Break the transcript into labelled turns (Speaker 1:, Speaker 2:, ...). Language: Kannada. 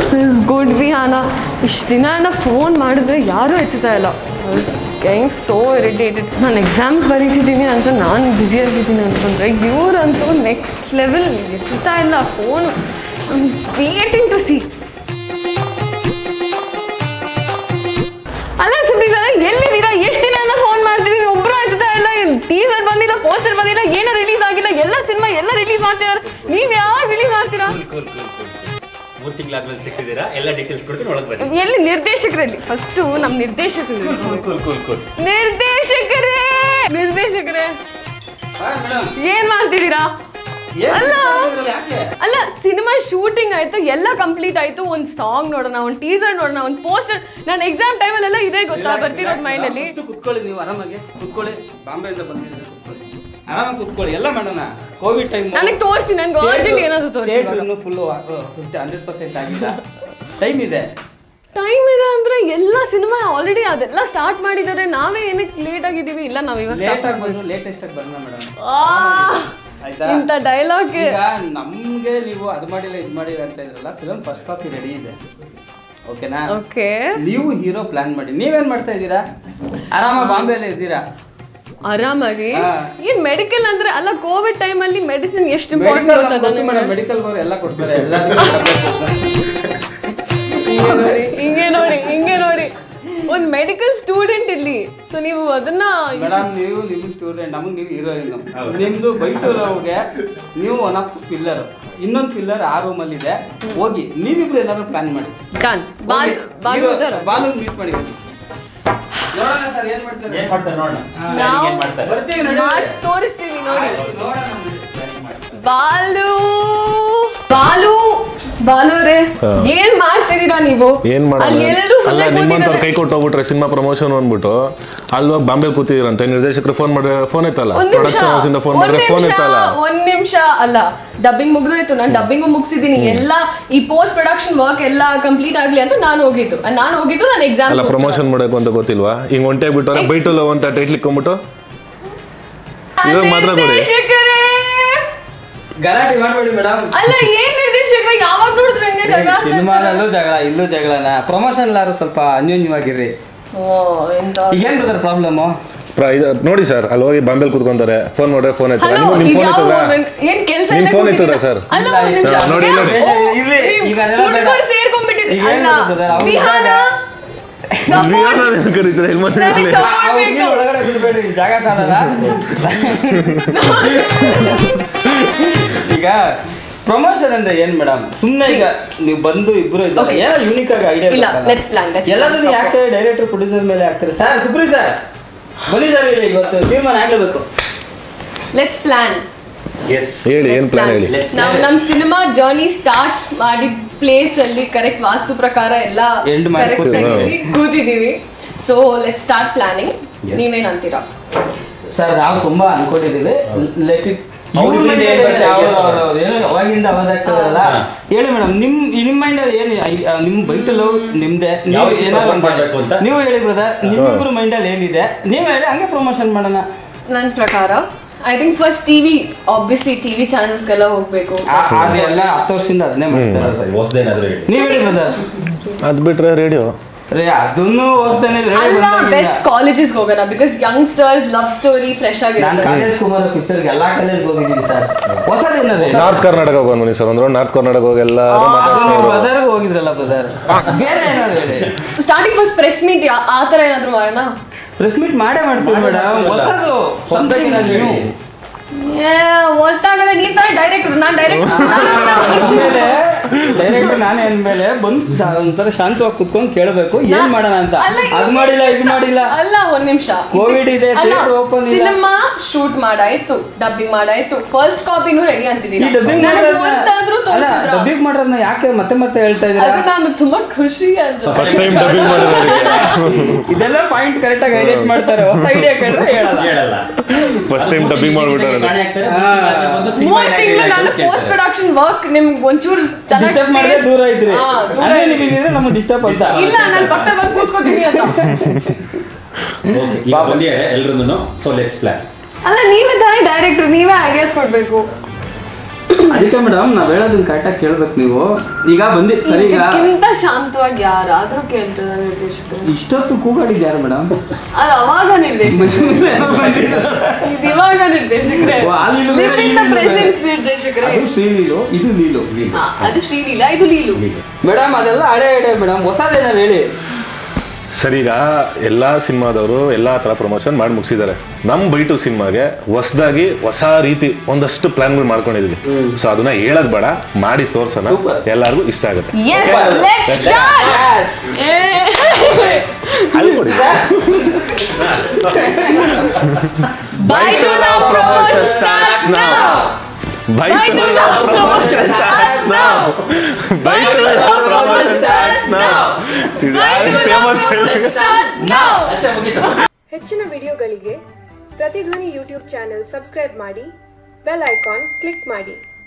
Speaker 1: ಇಸ್ ಗುಡ್ ವಿಹಾನ ಇಷ್ಟು ದಿನ ನಾ ಫೋನ್ ಮಾಡಿದ್ರೆ ಯಾರೂ ಎತ್ತುತ್ತಾ ಇಲ್ಲ ಗೈಂಗ್ ಸೋ ಇರಿಟೇಟೆಡ್ ನಾನು ಎಕ್ಸಾಮ್ಸ್ ಬರೀತಿದ್ದೀನಿ ಅಂತ ನಾನು ಬ್ಯುಸಿಯಾಗಿದ್ದೀನಿ ಅಂತಂದರೆ ಇವರಂತೂ ನೆಕ್ಸ್ಟ್ ಲೆವೆಲ್ ಎತ್ತುತ್ತಾ ಇಲ್ಲ ಫೋನ್ ವೇಟಿಂಗ್ ಟು ಸಿ ಅಲ್ಲ ಸುಬ್ರೀವರ ಎಲ್ಲಿದ್ದೀರಾ ಎಷ್ಟು ದಿನ ಫೋನ್ ಮಾಡ್ತಿದ್ದೀನಿ ಒಬ್ರು ಎತ್ತುತ್ತಾ ಇಲ್ಲ ಟೀಸರ್ ಬಂದಿಲ್ಲ ಪೋಸ್ಟರ್ ಬಂದಿಲ್ಲ ಏನು ರಿಲೀಸ್ ಆಗಿಲ್ಲ ಎಲ್ಲ ಸಿನಿಮಾ ಎಲ್ಲ ರಿಲೀಸ್ ಮಾಡ್ತಿದ್ದಾರೆ ನೀವು ಯಾರು ರಿಲೀಸ್ ಮಾಡ್ತೀರಾ
Speaker 2: ಮೂರು ತಿಂಗಳಾದ್ಮೇಲೆ ಸಿಕ್ಕಿದ್ದೀರಾ ಎಲ್ಲ ಡೀಟೇಲ್ಸ್ ಕೊಡ್ತೀನಿ ಒಳಗೆ ಬನ್ನಿ
Speaker 1: ಎಲ್ಲಿ ನಿರ್ದೇಶಕರಲ್ಲಿ ಫಸ್ಟು ನಮ್ಮ ನಿರ್ದೇಶಕರು
Speaker 2: ಕೂಲ್ ಕೂಲ್ ಕೂಲ್
Speaker 1: ನಿರ್ದೇಶಕರೇ ನಿರ್ದೇಶಕರೇ ಏನ್ ಮಾಡ್ತಿದ್ದೀರಾ ಅಲ್ಲ ಅಲ್ಲ ಸಿನಿಮಾ ಶೂಟಿಂಗ್ ಆಯ್ತು ಎಲ್ಲ ಕಂಪ್ಲೀಟ್ ಆಯ್ತು ಒಂದ್ ಸಾಂಗ್ ನೋಡೋಣ ಒಂದ್ ಟೀಸರ್ ನೋಡೋಣ ಒಂದ್ ಪೋಸ್ಟರ್ ನಾನು ಎಕ್ಸಾಮ್ ಟೈಮಲ್ಲೆಲ್ಲ ಇದೇ ಗೊತ್ತಾ ಬರ್ತಿರೋದು ಮೈಂಡ್ ಅಲ್ಲಿ
Speaker 3: ಅಷ್ಟು ಕುತ್ಕೊಳ್ಳಿ ನೀವು ಆರಾಮಾಗಿ ಕುತ್ಕೊಳ್ಳಿ ಬಾಂಬೆಯಿಂದ ಬಂದಿದ್ರೆ ಕುತ್ಕೊಳ್ಳಿ ಆರಾಮಾಗಿ ಕುತ್ಕೊಳ್ಳಿ ಎಲ್ಲ ಮಾಡೋಣ ಕೋವಿಡ್ ಟೈಮ್
Speaker 1: ನನಗೆ ತೋರಿಸಿ ನಂಗೆ ಅರ್ಜೆಂಟ್ ಏನಾದ್ರು ತೋರಿಸಿ
Speaker 3: ಇನ್ನೂ ಫುಲ್ ಫಿಫ್ಟಿ ಹಂಡ್ರೆಡ್ ಪರ್ಸೆಂಟ್ ಆಗಿಲ್ಲ ಟೈಮ್ ಇದೆ
Speaker 1: ಟೈಮ್ ಇದೆ ಅಂದ್ರೆ ಎಲ್ಲ ಸಿನಿಮಾ ಆಲ್ರೆಡಿ ಅದೆಲ್ಲ ಸ್ಟಾರ್ಟ್ ಮಾಡಿದ್ದಾರೆ ನಾವೇ ಏನಕ್ಕೆ ಲೇಟ್ ಆಗಿದ್ದೀವಿ ಇಲ್ಲ ನಾವ್ ಇವಾಗ
Speaker 3: ಲೇಟ್ ಆಗಿ ಬಂದ್ರು ಲೇಟೆಸ್ಟ್ ಆಗಿ ಬರೋಣ ಮೇಡಮ್
Speaker 1: ಆ,
Speaker 3: ಆಯ್ತಾ
Speaker 1: ಇಂಥ ಡೈಲಾಗ್
Speaker 3: ಈಗ ನಮ್ಗೆ ನೀವು ಅದು ಮಾಡಿಲ್ಲ ಇದು ಮಾಡಿಲ್ಲ ಅಂತ ಇದ್ರಲ್ಲ ಫಿಲಮ್ ಫಸ್ಟ್ ಕಾಪಿ ರೆಡಿ ಇದೆ ಓಕೆನಾ
Speaker 1: ಓಕೆ
Speaker 3: ನೀವು ಹೀರೋ ಪ್ಲಾನ್ ಮಾಡಿ ನೀವೇನ್ ಮಾಡ್ತಾ ಇದ್ದೀರಾ ಆರಾಮಾಗಿ ಬಾಂಬೆಲ್ಲೇ ಇದ್ದೀರಾ
Speaker 1: ಆರಾಮಾಗಿ
Speaker 3: ಹಾ.
Speaker 1: ಏನ್ ಮೆಡಿಕಲ್ ಅಂದ್ರೆ ಅಲ್ಲ ಕೋವಿಡ್ ಟೈಮ್ ಅಲ್ಲಿ ಮೆಡಿಸಿನ್ ಎಷ್ಟು ಇಂಪಾರ್ಟೆಂಟ್ ಗೊತ್ತಾ ನನಗೆ
Speaker 3: ಮೆಡಿಕಲ್ ಎಲ್ಲ ಕೊಡ್ತಾರೆ ಎಲ್ಲ
Speaker 1: ಹಿಂಗೆ ನೋಡಿ ಹಿಂಗೆ ನೋಡಿ ಹಿಂಗೆ ನೋಡಿ ಒಂದ್ ಮೆಡಿಕಲ್ ಸ್ಟೂಡೆಂಟ್ ಇಲ್ಲಿ ಸೊ ನೀವು ಅದನ್ನ
Speaker 3: ಮೇಡಮ್ ನೀವು ನಿಮ್ ಸ್ಟೂಡೆಂಟ್ ನಮಗೆ ನೀವು ಹೀರೋಯಿನ್ ನಿಮ್ದು ಬೈಟು ಲವ್ಗೆ ನೀವು ಒನ್ ಆಫ್ ಪಿಲ್ಲರ್ ಇನ್ನೊಂದು ಪಿಲ್ಲರ್ ಆ ರೂಮ್ ಅಲ್ಲಿ ಇದೆ ಹೋಗಿ ನೀವಿಬ್ರು ಏನಾದ್ರು ಪ್ಲಾನ್ ಮಾಡಿ
Speaker 1: ಡನ್ ಬಾಲ್ ಬಾಲ್ ಹೋದಾರ
Speaker 3: ಬಾಲು ಮೀಟ್ ಮಾಡಿ ಹೋಗಿ ನೋಡೋಣ ಸರ್ ಏನ್ ಮಾಡ್ತಾರೆ
Speaker 2: ಏನ್ ಮಾಡ್ತಾರೆ ನೋಡೋಣ
Speaker 1: ನಾವು
Speaker 2: ಏನ್ ಮಾಡ್ತಾರೆ
Speaker 3: ಬರ್ತೀವಿ ನೋಡಿ
Speaker 1: ಮಾಡ್ ತೋರಿಸ್ತೀವಿ ನೋಡಿ
Speaker 3: ನೋಡೋಣ
Speaker 1: ಬಾಲು ಬಾಲು ಬಾಲು ರೇ ಏನ್ ಮಾಡ್ತಿದೀರಾ ನೀವು
Speaker 4: ಏನ್
Speaker 1: ಅಲ್ಲಿ ಎಲ್ಲರೂ
Speaker 4: ಮಾಡೋದು ಅಲ್ಲ
Speaker 1: ಸುಮ್ಮನೆ
Speaker 4: ನಿಮ್ಮಂತವ್ರ ಕೈ
Speaker 1: ಕೂತಿದ್ದಾರೆ
Speaker 4: ಕೊಟ್ಟು ಹೋಗ್ಬಿಟ್ರೆ ಸಿನಿಮಾ ಪ್ರಮೋಷನ್ ಅಂದ್ಬಿಟ್ಟು ಅಲ್ಲಿ ಹೋಗಿ ಬಾಂಬೆ ಕೂತಿದ್ದೀರಂತೆ ನಿರ್ದೇಶಕರು ಫೋನ್ ಮಾಡಿ ಫೋನ್ ಐತಲ್ಲ
Speaker 1: ಒಂದ್ ನಿಮಿಷ
Speaker 4: ಪ್ರೊಡಕ್ಷನ್ ಹೌಸ್ ಇಂದ ಫೋನ್
Speaker 1: ಒಂದ್
Speaker 4: ಮಾಡಿದ್ರೆ ಫೋನ್
Speaker 1: ನಿಮಿಷ
Speaker 4: ಐತಲ್ಲ
Speaker 1: ಒಂದ್ ನಿಮಿಷ ಅಲ್ಲ ಡಬ್ಬಿಂಗ್ ಮುಗ್ದೋಯ್ತು ನಾನು ಡಬ್ಬಿಂಗು ಮುಗಿಸಿದೀನಿ ಎಲ್ಲ ಈ ಪೋಸ್ಟ್ ಪ್ರೊಡಕ್ಷನ್ ವರ್ಕ್ ಎಲ್ಲ ಕಂಪ್ಲೀಟ್ ಆಗ್ಲಿ ಅಂತ ನಾನು ಹೋಗಿದ್ದು ನಾನು ಹೋಗಿದ್ದು ನಾನು ಎಕ್ಸಾಮ್
Speaker 4: ಅಲ್ಲ ಪ್ರಮೋಷನ್ ಮಾಡಬೇಕು ಅಂತ ಗೊತ್ತಿಲ್ವಾ ಹಿಂಗ್ ಒಂಟೆ ಬಿಟ್ಟು ಬೈಟು ಲವ್ ಅಂತ ಟೈಟ್ಲ್ ಇಕ್ಕೊಂಬಿಟ್ಟು ಇವಾಗ ಮಾತ್ರ ಕೊಡಿ
Speaker 3: ಗಲಾಟೆ ಮಾಡಬೇಡಿ ಮೇಡಮ್
Speaker 1: ಅಲ್ಲ ಏನ್ ನಿರ್ದೇಶಕರು ಯಾವಾಗ ನೋಡಿದ್ರು ಹಂಗೆ ಜಗಳ ಆಡ್ತಾ
Speaker 3: ಸಿನಿಮಾದಲ್ಲೂ ಜಗಳ ಇಲ್ಲೂ ಜಗಳನ ಪ್ರಮೋಷನ್ ಎಲ್ಲಾರು ಸ್ವಲ್ಪ ಅನ್ಯೋನ್ಯವಾಗಿರ್ರಿ
Speaker 1: ಇರ್ತಾರೆ? ಓ ಎಂತ
Speaker 3: ಈಗೇನ್ ಬರ್ತಾರೆ ಪ್ರಾಬ್ಲಮ್
Speaker 4: ಪ್ರ- ಇದು ನೋಡಿ ಸರ್ ಅಲ್ಲಿ ಹೋಗಿ ಬಾಂಬೆಲ್ ಕೂತ್ಕೊಂತಾರೆ ಫೋನ್ ಮಾಡಿದ್ರೆ ಫೋನ್ ಐತಲ್ಲ
Speaker 1: ಹಲೋ
Speaker 4: ನಿಮ್ ಫೋನ್
Speaker 1: ಇದ್ಯಾವ
Speaker 4: ಐತದ
Speaker 1: ಏನ್ ಕೆಲಸ
Speaker 4: ನಿಮ್
Speaker 1: ಇಲ್ಲ
Speaker 4: phone
Speaker 1: ಕೂತಿದ್ದೀರಾ?
Speaker 4: ಇತ್ತದ ಸರ್?
Speaker 1: ಅಲ್ಲ ಒಂದ್
Speaker 3: ಇಲ್ಲ,
Speaker 1: ನಿಮಿಷ
Speaker 4: ನೋಡಿ, ನೋಡಿ.
Speaker 3: ಇರ್ಲಿ, ಈಗ ಅದೆಲ್ಲ ಬೇಡ.
Speaker 1: ಹುಡುಗರು ಸೇರ್ಕೊಂಡ್ಬಿಟ್ಟಿದ್ರು
Speaker 3: ಈಗ ಏನ್
Speaker 1: ಅಲ್ಲ
Speaker 3: ಗೊತ್ತಾ, ಅವ್ರು
Speaker 1: ವಿಹಾನ
Speaker 4: ಕರೀತಾರೆ ಹೆಲ್ಪ್
Speaker 1: ನನಗೆ support ಬೇಕು.
Speaker 3: ಒಳಗಡೆ ಬಿಡ್ಬೇಡ್ರಿ ಜಾಗ ಸಾಲಲ್ಲ ಈಗ ಪ್ರಮೋಷನ್ ಅಂದ್ರೆ ಏನ್ ಮೇಡಮ್ ಸುಮ್ನೆ ಈಗ ನೀವು ಬಂದು ಇಬ್ರು ಇದ್ದಾರೆ
Speaker 1: Okay.
Speaker 3: ಏನೋ ಯೂನಿಕ್ ಆಗಿ ಐಡಿಯಾ
Speaker 1: ಇಲ್ಲ, let's plan, let's plan.
Speaker 3: ಎಲ್ಲದನ್ನು ಯಾಕೆ ಡೈರೆಕ್ಟರ್ ಪ್ರೊಡ್ಯೂಸರ್ ಮೇಲೆ ಹಾಕ್ತಾರೆ ಸರ್ ಸುಪ್ರಿ ಸರ್ ಬನ್ನಿ ಸರ್ ಇಲ್ಲಿ ಇವತ್ತು ತೀರ್ಮಾನ ಆಗ್ಲೇಬೇಕು
Speaker 1: ಲೆಟ್ಸ್ ಪ್ಲಾನ್
Speaker 2: ಎಸ್
Speaker 4: ಹೇಳಿ ಏನ್ ಪ್ಲಾನ್ ಹೇಳಿ
Speaker 2: Let's
Speaker 1: ನಾವು
Speaker 2: plan.
Speaker 1: ನಮ್ ಸಿನಿಮಾ ಜರ್ನಿ ಸ್ಟಾರ್ಟ್ ಮಾಡಿದ ಪ್ಲೇಸ್ ಅಲ್ಲಿ ಕರೆಕ್ಟ್ ವಾಸ್ತು ಪ್ರಕಾರ ಎಲ್ಲ
Speaker 3: End ಮಾಡಿ
Speaker 1: correct
Speaker 4: ಕೂತಿದ್ದೀವಿ.
Speaker 1: ಆಗಿದ್ದೀವಿ, ಕೂತಿದೀವಿ ಸೊ ಲೆಟ್ ಸ್ಟಾರ್ಟ್ ಪ್ಲಾನಿಂಗ್ ನೀವೇನ್ ಅಂತೀರಾ
Speaker 3: ಸರ್ ನಾವು ತುಂಬಾ ಅನ್ಕೊಂಡಿದೀವಿ ಲೆಟ್ ಇಟ್
Speaker 2: ಅವ್ರು ಇಲ್ಲಿಂದ ಏನ್ ಬರ್ತಾರೆ?
Speaker 3: ಏನು ಅವಾಗಿಂದ ಅವಾಜ್ ಆಗ್ತದಲ್ಲ ಹೇಳಿ ಮೇಡಮ್ ನಿಮ್ ನಿಮ್ ಮೈಂಡ್ ಅಲ್ಲಿ ಏನು ಐ- ಆ, ನಿಮ್ ಬೈಟಲು ನಿಮ್ದೆ ನೀವು
Speaker 2: ಯಾವ್ದು
Speaker 3: ಏನಾದ್ರು
Speaker 2: promote ಮಾಡ್ಬೇಕು ಅಂತ?
Speaker 3: ನೀವು ಹೇಳಿ ಬ್ರದರ್ ನಿಮ್ಮಿಬ್ರು ಮೈಂಡ್ ಅಲ್ಲಿ ಏನಿದೆ ನೀವು ಹೇಳಿ ಹಂಗೆ ಪ್ರಮೋಷನ್ ಮಾಡೋಣ
Speaker 1: ನನ್ನ ಪ್ರಕಾರ I think first TV obviously TV ಚಾನೆಲ್ಸ್ಗೆಲ್ಲ ಹೋಗ್ಬೇಕು
Speaker 3: ಆ- ಅದೆಲ್ಲ ಹತ್ತು ವರ್ಷದಿಂದ ಅದನ್ನೇ ಮಾಡ್ತಾರೆ
Speaker 2: ಹೊಸದೇನಾದ್ರೂ ಹೇಳಿ
Speaker 3: ನೀವ್ ಹೇಳಿ ಬ್ರದರ್
Speaker 4: ಅದ್ ಬಿಟ್ರೆ ರೇಡಿಯೋ
Speaker 3: ರೇ ಅದನ್ನು ಹೋಗ್ತಾನೆ
Speaker 1: ಅಲ್ಲ ಬೆಸ್ಟ್ ಕಾಲೇಜಸ್ ಹೋಗೋಣ because youngsters love story fresh
Speaker 3: ನಾನು
Speaker 1: ಆಗಿರುತ್ತೆ
Speaker 3: ಕಾಲೇಜ್ ಕುಮಾರ್ ಪಿಕ್ಚರ್ಗೆ ಎಲ್ಲಾ ಕಾಲೇಜ್ ಹೋಗಿದ್ದೀನಿ ಸರ್ ಹೊಸದೇನದು
Speaker 4: ನಾರ್ತ್ ಕರ್ನಾಟಕ ಹೋಗೋಣ ಬನ್ನಿ ಸರ್ ಒಂದು ನಾರ್ತ್ ಕರ್ನಾಟಕ ಹೋಗಿ ಎಲ್ಲರೂ ಮಾತಾಡ್ಕೊಂಡು
Speaker 3: ಬಜಾರ್ಗೆ ಹೋಗಿದ್ರಲ್ಲ ಬ್ರದರ್ ಬೇರೆ ಏನಾದ್ರು ಹೇಳಿ
Speaker 1: ಸ್ಟಾರ್ಟಿಂಗ್ ಫಸ್ಟ್ ಪ್ರೆಸ್ ಮೀಟ್ ಆ ಥರ ಏನಾದ್ರು ಮಾಡೋಣ
Speaker 3: ಪ್ರೆಸ್ ಮೀಟ್ ಮಾಡೇ ಮಾಡ್ತೀವಿ ಮೇಡಮ್ ಹೊಸದು
Speaker 2: ಹೊಸದಾಗಿ ನಾನು ಹೇಳಿ
Speaker 1: ಹೊಸ್ದಾಗದ ನೀನ್ ತರ ಡೈರೆಕ್ಟರ್ ನಾನ್ ಡೈರೆಕ್ಟ್
Speaker 3: ಡೈರೆಕ್ಟ್ ನಾನೇ ಅಂದ್ಮೇಲೆ ಬಂದು ಶಾ- ಒಂಥರ ಶಾಂತವಾಗಿ ಕುತ್ಕೊಂಡು ಕೇಳಬೇಕು ಏನ್ ಮಾಡೋಣ ಅಂತ ಅದ್ ಮಾಡಿಲ್ಲ ಇದು ಮಾಡಿಲ್ಲ
Speaker 1: ಅಲ್ಲ ಒಂದ್ ನಿಮಿಷ
Speaker 3: Covid ಇದೆ, theatre open ಇಲ್ಲ.
Speaker 1: ಸಿನಿಮಾ ಶೂಟ್ ಮಾಡಾಯ್ತು ಡಬ್ಬಿಂಗ್ ಮಾಡಾಯ್ತು ಫಸ್ಟ್ ಕಾಪಿನೂ ರೆಡಿ
Speaker 3: ಈ
Speaker 1: ಅಂತಿದ್ದೀನಿ
Speaker 3: ಡಬ್ಬಿಂಗ್
Speaker 1: ನನಗೆ ಒಂದಾದ್ರೂ
Speaker 3: ಅಲ್ಲ
Speaker 1: ತೋರಿಸಿದ್ರ
Speaker 3: ಡಬ್ಬಿಂಗ್ ಮಾಡೋದನ್ನ ಯಾಕೆ ಮತ್ತೆ ಮತ್ತೆ ಹೇಳ್ತಾ
Speaker 1: ಅದು
Speaker 3: ಇದ್ದೀರಾ
Speaker 1: ನಾನು ತುಂಬಾ ಖುಷಿ ಆಯ್ತು
Speaker 4: ಫಸ್ಟ್ ಟೈಮ್ ಡಬ್ಬಿಂಗ್ ಮಾಡಿರೋರಿಗೆ
Speaker 3: ಇದೆಲ್ಲ ಪಾಯಿಂಟ್ ಕರೆಕ್ಟ್ ಆಗಿ ಹೈಲೈಟ್ ಮಾಡ್ತಾರೆ ಹೊಸ ಐಡಿಯಾ ಕೇಳಿದ್ರೆ ಹೇಳಲ್ಲ
Speaker 2: ಹೇಳಲ್ಲ
Speaker 4: ಫಸ್ಟ್ ಟೈಮ್ ಡಬ್ಬಿಂಗ್ ಮಾಡ್ಬಿಟ್ಟಾರೆ
Speaker 2: ಕಾಣೆ ಆಗ್ತಾರೆ,
Speaker 3: ಹಾ.
Speaker 2: ಮತ್ತೆ ಬಂದು ಸಿನಿಮಾ
Speaker 1: ಮೂವತ್ತು
Speaker 2: ಯಾಕೆ
Speaker 1: ತಿಂಗಳು
Speaker 2: ಇಲ್ಲ
Speaker 1: ನಾನು
Speaker 2: ಅಂತ
Speaker 1: ಪೋಸ್ಟ್
Speaker 2: ಕೇಳ್ತಾರೆ.
Speaker 1: ಪ್ರೊಡಕ್ಷನ್ ವರ್ಕ್ ನಿಮ್ಗೆ ಒಂಚೂರು ಚೆನ್ನಾಗಿ
Speaker 3: ಡಿಸ್ಟರ್ಬ್ ಮಾಡಿದ್ರೆ
Speaker 1: space-
Speaker 3: ದೂರ ಇದ್ರಿ
Speaker 1: ಹಾ, ದೂರ
Speaker 3: ಅದೇ
Speaker 1: ಇದ್ರಿ.
Speaker 3: ನಿಮಗೆ ನಮಗೆ ಡಿಸ್ಟರ್ಬ್ ಅಂತ
Speaker 1: ಇಲ್ಲ ನಾನು ಪಕ್ಕ ಬಂದು ಕೂತ್ಕೋತೀನಿ ಅಂತ
Speaker 2: Okay, ಈಗ ಬಂದಿದ್ದಾರೆ ಎಲ್ರು ಸೊ ಲೆಟ್ಸ್ ಪ್ಲಾನ್
Speaker 1: ಅಲ್ಲ ನೀವೇ ತಾನೇ ಡೈರೆಕ್ಟರ್ ನೀವೇ ಐಡಿಯಾಸ್ ಕೊಡ್ಬೇಕು
Speaker 3: ಅದಕ್ಕೆ ಮೇಡಮ್ ನಾವ್ ಹೇಳೋದನ್ನ ಕರೆಕ್ಟಾಗಿ ಕೇಳ್ಬೇಕು ನೀವು ಈಗ ಬಂದಿ ಸರಿ ಈಗ
Speaker 1: ಇದಕ್ಕಿಂತ ಶಾಂತವಾಗಿ ಯಾರಾದ್ರೂ ಕೇಳ್ತದ ನಿರ್ದೇಶಕರು
Speaker 3: ಇಷ್ಟೊತ್ತು ಕೂಗಾಡಿದ್ ಯಾರು ಮೇಡಮ್
Speaker 1: ಅದು ಅವಾಗ ನಿರ್ದೇಶಕರು ಇದು ಇವಾಗ ನಿರ್ದೇಶಕರೇ
Speaker 3: ಓ, ಅಲ್ಲಿ ಬೇರೆ, ಇಲ್ಲಿ ಬೇರೆ.
Speaker 1: ಪ್ರೆಸೆಂಟ್ ನಿರ್ದೇಶಕರೇ
Speaker 3: ಅದು ಶ್ರೀಲೀಲು ಇದು ಲೀಲು
Speaker 1: ಹಾ, ಅದು ಶ್ರೀಲೀಲಾ ಇದು ಲೀಲು
Speaker 3: ಮೇಡಮ್ ಅದೆಲ್ಲ ಹಳೆ ಹಳೆ ಮೇಡಮ್ ಹೊಸದೇನಾರು ಹೇಳಿ
Speaker 4: ಸರ್ ಈಗ ಎಲ್ಲ ಸಿನಿಮಾದವರು ಎಲ್ಲ ಥರ ಪ್ರಮೋಷನ್ ಮಾಡಿ ಮುಗಿಸಿದ್ದಾರೆ ನಮ್ಮ ಬೈಟು ಸಿನಿಮಾಗೆ ಹೊಸದಾಗಿ ಹೊಸ ರೀತಿ ಒಂದಷ್ಟು ಪ್ಲಾನ್ಗಳು ಮಾಡ್ಕೊಂಡಿದ್ವಿ ಸೊ ಅದನ್ನ ಹೇಳೋದ್ ಬೇಡ ಮಾಡಿ ತೋರ್ಸೋಣ
Speaker 3: Super.
Speaker 4: ಎಲ್ಲರಿಗೂ ಇಷ್ಟ ಆಗುತ್ತೆ
Speaker 1: ಎಸ್ ಲೆಟ್ಸ್ ಸ್ಟಾರ್ಟ್
Speaker 4: ಅಲ್ಲಿ ಕೊಡಿ
Speaker 1: bye to love promotion starts now
Speaker 4: bye
Speaker 1: Bye
Speaker 4: to
Speaker 1: to
Speaker 4: love
Speaker 1: love
Speaker 4: promotion
Speaker 1: promotion
Speaker 4: starts
Speaker 1: starts
Speaker 4: now bye to love promotion starts now famous
Speaker 1: now
Speaker 3: ಅಷ್ಟೇ ಮುಗೀತು
Speaker 5: ಹೆಚ್ಚಿನ ವಿಡಿಯೋಗಳಿಗೆ ಪ್ರತಿಧ್ವನಿ ಯೂಟ್ಯೂಬ್ ಚಾನೆಲ್ ಸಬ್ಸ್ಕ್ರೈಬ್ ಮಾಡಿ ಬೆಲ್ ಐಕಾನ್ ಕ್ಲಿಕ್ ಮಾಡಿ